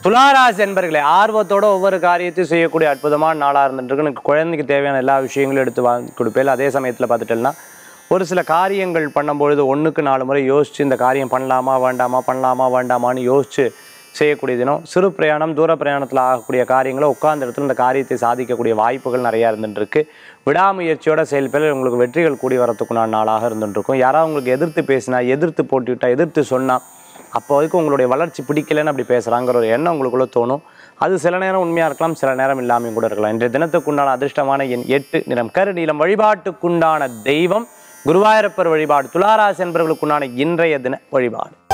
துளாராசி என்பர்களே ஆர்வத்தோட ஒவ்வொரு காரியத்தையும் செய்யக்கூடிய அற்புதமான நாளாக இருந்துட்டு எனக்கு குழந்தைக்கு தேவையான எல்லா விஷயங்களும் எடுத்து வாங்கி கொடுப்பேன் அதே சமயத்தில் பார்த்துட்டேன்னா ஒரு சில காரியங்கள் பண்ணும்பொழுது ஒன்றுக்கு நாலு முறை யோசித்து இந்த காரியம் பண்ணலாமா வேண்டாமா பண்ணலாமா வேண்டாமான்னு யோசித்து செய்யக்கூடிய தினம் சிறு பிரயாணம் தூர பிரயாணத்தில் ஆகக்கூடிய காரியங்களை உட்கார்ந்த இடத்துல இந்த காரியத்தை சாதிக்கக்கூடிய வாய்ப்புகள் நிறையா இருந்துட்டு இருக்கு விடாமுயற்சியோட செயல்பட உங்களுக்கு வெற்றிகள் கூடி வரத்துக்குண்டான நாளாக இருந்துட்டு இருக்கும் யாராவது உங்களுக்கு எதிர்த்து பேசினா எதிர்த்து போட்டுவிட்டா எதிர்த்து சொன்னா அப்போ வரைக்கும் உங்களுடைய வளர்ச்சி பிடிக்கலன்னு அப்படி பேசுகிறாங்கிற ஒரு எண்ணம் உங்களுக்குள்ள தோணும் அது சில நேரம் உண்மையாக இருக்கலாம் சில நேரம் இல்லாமையும் கூட இருக்கலாம் இன்றைய தினத்துக்குண்டான அதிர்ஷ்டமான எண் எட்டு நிறம் கருநீலம் வழிபாட்டுக்குண்டான தெய்வம் குருவாயூரப்பர் வழிபாடு துளாராசி என்பவர்களுக்குண்டான இன்றைய தின வழிபாடு